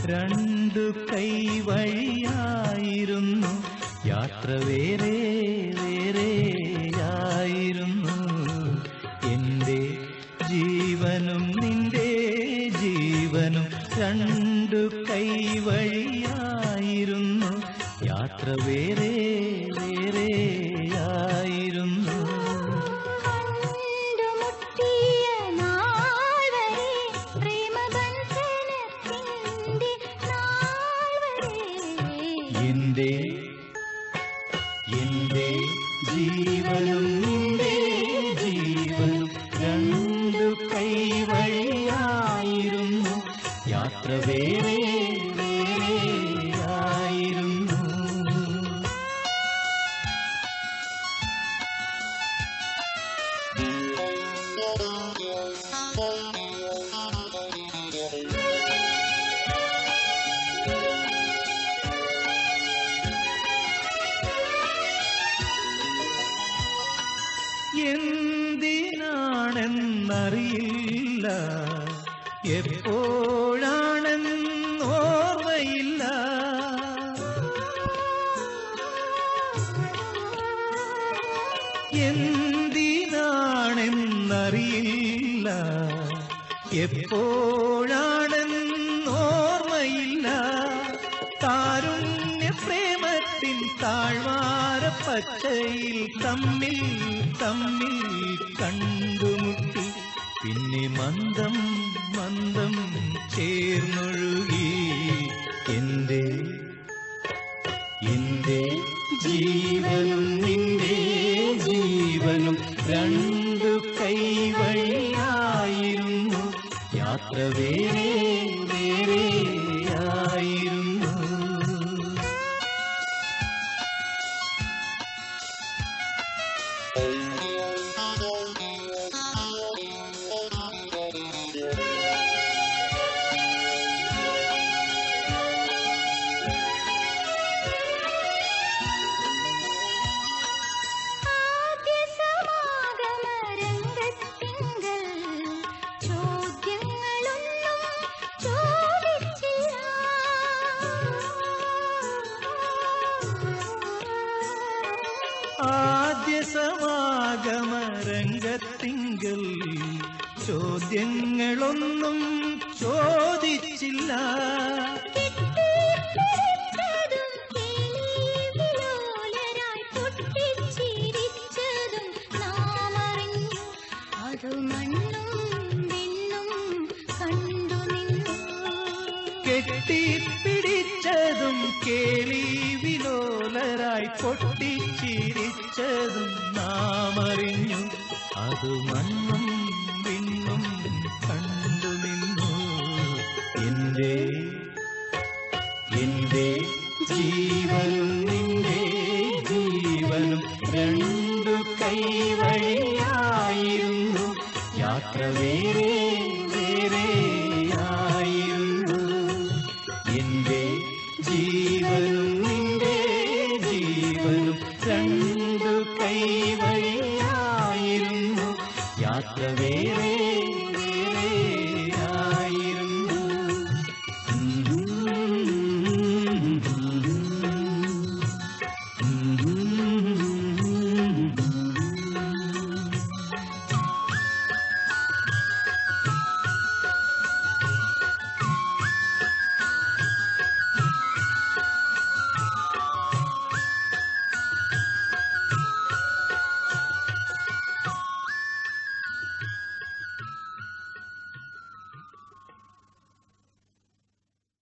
രണ്ടു കൈവഴിയായിരുന്നു യാത്ര വേറെ വേറെയായിരുന്നു എന്റെ ജീവനും നിന്റെ ജീവനും രണ്ടു കൈവഴിയായിരുന്നു യാത്ര വേറെ വേറെയായിരുന്നു കണ്ടുമുട്ടിയ നാൾ വരെ പ്രേമബന്ധനത്തിൻ്റെ നാൾ വരെ എന്റെ എന്റെ ജീവനും നിന്റെ ജീവനും രണ്ടു കൈവഴിയായിരുന്നു യാത്ര വേറെ വേറെയായിരുന്നു എന്തിനാണെന്നറിയില്ല എപ്പോഴാണെന്നോർമ്മയില്ല എന്തിനാണെന്നറിയില്ല എപ്പോഴാണെന്നോർമ്മയില്ല കാരുണ്യ പ്രേമത്തിൻ താഴ്വാര പച്ചയിൽ തമ്മിൽ തമ്മിൽ കണ്ടുമുട്ടി പിന്നെ മന്ദം മന്ദം ചേർന്നൊഴുകി എന്റെ എന്റെ ജീവനും നിന്റെ ജീവനും രണ്ടു കൈവഴിയായിരുന്നു യാത്ര വേറെ വേറെയായിരുന്നു ആദ്യ സമാഗമരംഗത്തിങ്കൽ ചോദ്യങ്ങളൊന്നും ചോദിച്ചില്ല ആദ്യ സമാഗമ രംഗത്തിങ്കൽ ചോദ്യങ്ങളൊന്നും ചോദിച്ചില്ല കെട്ടിപ്പിടിച്ചതും കിളിവിലോലരായി പൊട്ടിച്ചിരിച്ചതും നാം അറിഞ്ഞു അതു മണ്ണും വിണ്ണും കണ്ടു നിന്നു കെട്ടിപ്പിടിച്ചതും കേളി വിലോലരായി പൊട്ടിച്ചിരിച്ചതും നാം അറിഞ്ഞു അത് മണ്ണും വിണ്ണും കണ്ടു നിന്നു എന്റെ എന്റെ ജീവനും നിന്റെ ജീവനും രണ്ടു കൈവഴിയായിരുന്നു യാത്ര വേറെ